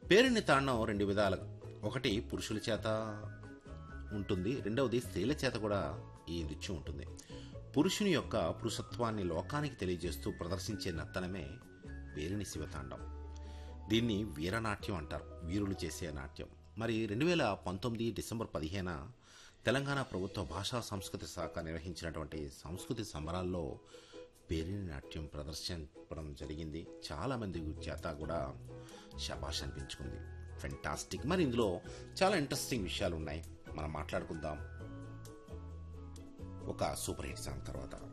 పేరుని తాండం రెండు విధాలు ఒకటి పురుషుల చేత ఉంటుంది రెండవది స్త్రీల చేత కూడా ఈ నృత్యం ఉంటుంది పురుషుని యొక్క పురుషత్వాన్ని లోకానికి తెలియజేస్తూ ప్రదర్శించే నర్తనమే పేరిని శివతాండం దీన్ని వీరనాట్యం అంటారు వీరులు చేసే నాట్యం మరి రెండు వేల పంతొమ్మిది డిసెంబర్ పదిహేన తెలంగాణ ప్రభుత్వ భాషా సంస్కృతి శాఖ నిర్వహించినటువంటి సంస్కృతి సంబరాల్లో పేరిని నాట్యం ప్రదర్శించడం జరిగింది చాలా మంది చేత కూడా శబాష్ అనిపించుకుంది ఫెంటాస్టిక్ మరి ఇందులో చాలా ఇంట్రెస్టింగ్ విషయాలు ఉన్నాయి మనం మాట్లాడుకుందాం ఒక సూపర్ హిట్ సాంగ్ తర్వాత